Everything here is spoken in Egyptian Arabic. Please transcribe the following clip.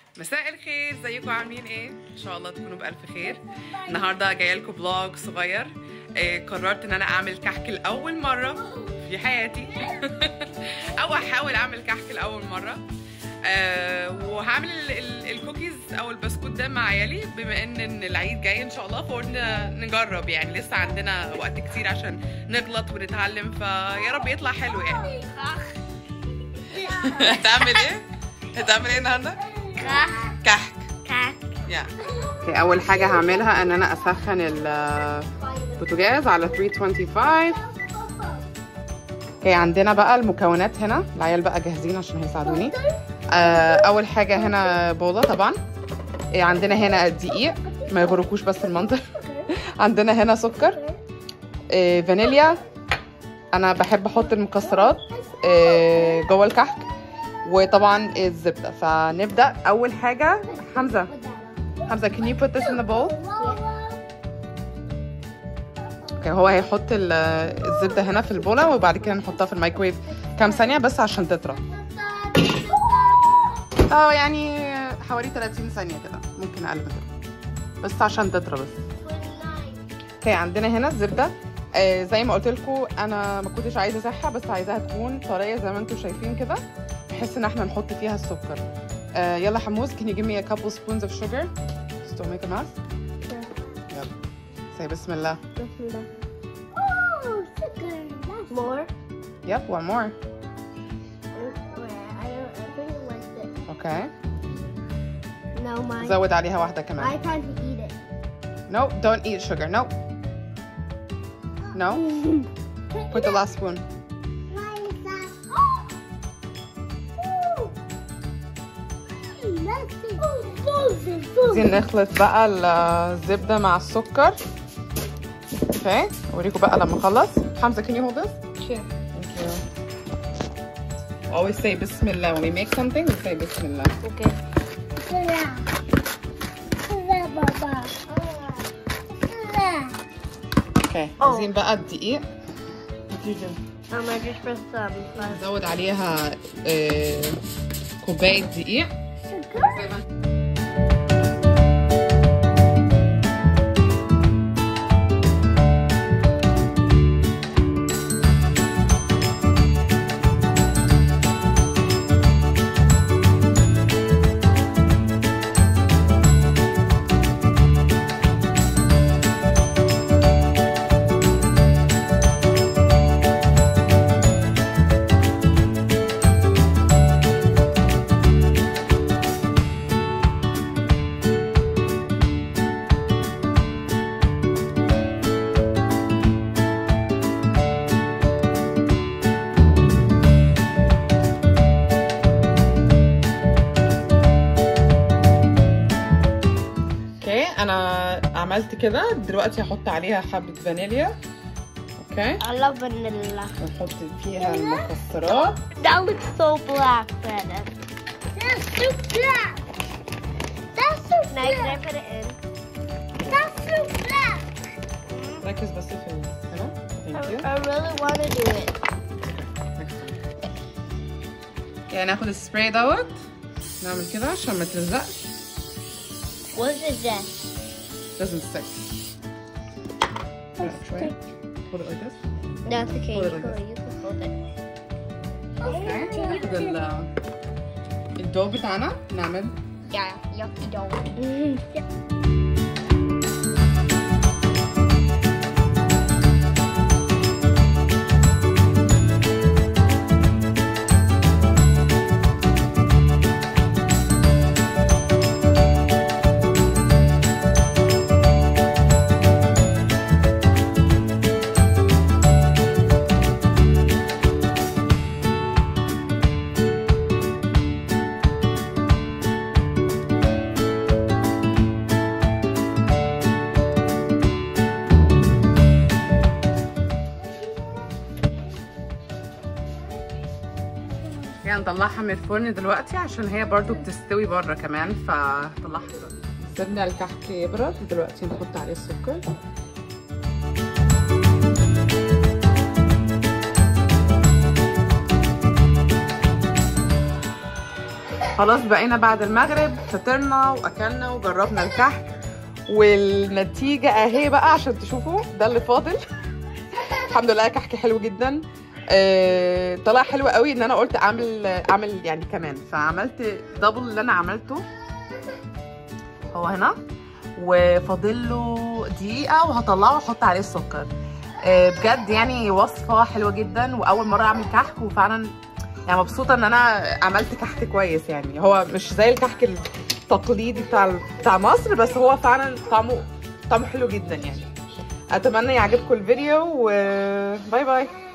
مساء الخير ازيكم عاملين ايه ان شاء الله تكونوا بالف خير النهارده جايه لكم بلوج صغير إيه قررت ان انا اعمل كحك لاول مره في حياتي او احاول اعمل كحك لاول مره آه وهعمل ال- ال- الكوكيز او البسكوت ده مع عيالي بما ان إن العيد جاي ان شاء الله فقلنا نجرب يعني لسه عندنا وقت كتير عشان نغلط ونتعلم فيا رب يطلع حلو يعني هتعمل ايه؟ هتعمل ايه النهارده؟ كحك يا اوكي اول حاجه هعملها ان انا اسخن البوتاجاز على 325 اوكي عندنا بقى المكونات هنا العيال بقى جاهزين عشان هيساعدوني آه، اول حاجه هنا بوضه طبعا إيه، عندنا هنا دقيق ما يغركوش بس المنظر عندنا هنا سكر إيه، فانيليا انا بحب احط المكسرات إيه، جوه الكحك وطبعا الزبده فنبدا اول حاجه حمزه حمزه can you put this in the bowl اوكي هو هيحط ال- الزبده هنا في البوله وبعد كده نحطها في الميكرويف كام ثانيه بس عشان تطرى اه يعني حوالي 30 ثانيه كده ممكن اقل من كده بس عشان تطرى بس اوكي عندنا هنا الزبده آه زي ما قلت لكم انا ما كنتش عايزه اسحها بس عايزاها تكون طريه زي ما انتم شايفين كده بحيث ان احنا نحط فيها السكر آه يلا حموز can you give me a couple spoons of sugar just to make a mess يلا say بسم الله More? yep one more I don't I think it was this. okay No, mine. زود عليها واحده I كمان can't eat it. no don't eat sugar no no put the last spoon عايزين نخلط بقى الزبده مع السكر اوكي اوريكم بقى لما اخلص حمزه can you hold this Sure. Thank you. Always say Bismillah. When we make something, we say Bismillah. Okay. Okay. Oh. عايزين بقى الدقيق. What do you do? Um, I just pressed some. but- نزود عليها آه، كوباية دقيق. زي ما اوكي انا عملت كده دلوقتي هحط عليها حبة فانيليا. اوكي. I love vanilla. ونحط فيها المكسرات. That looks so black, Brandon. That's so black. That's so black. Now, can I put it in? That's so black. ركز بس في ال- هنا. Thank I, you. I really want to do it. يعني ناخد السبراي دوت نعمل كده عشان ما تلزقش What is this? doesn't stick لا، شوية hold it like this That's okay. Hold it You like can, you can hold it. ناخد ال- الدو بتاعنا نعمل Yeah, yucky dough. يعني نطلعها من الفرن دلوقتي عشان هي برضو بتستوي بره كمان فطلعها دلوقتي سيبنا الكحك يبرد دلوقتي نحط عليه السكر خلاص بقينا بعد المغرب فطرنا واكلنا وجربنا الكحك والنتيجة اهي بقى عشان تشوفوا ده اللي فاضل الحمد لله كحك حلو جدا آه، طلع حلو قوي ان انا قلت اعمل اعمل يعني كمان فعملت دبل اللي انا عملته هو هنا وفاضل له دقيقة وهطلعه واحط عليه السكر آه، بجد يعني وصفة حلوة جدا وأول مرة أعمل كحك وفعلا يعني مبسوطة إن أنا عملت كحك كويس يعني هو مش زي الكحك التقليدي بتاع بتاع مصر بس هو فعلا طعمه طعمه حلو جدا يعني أتمنى يعجبكم الفيديو وباي باي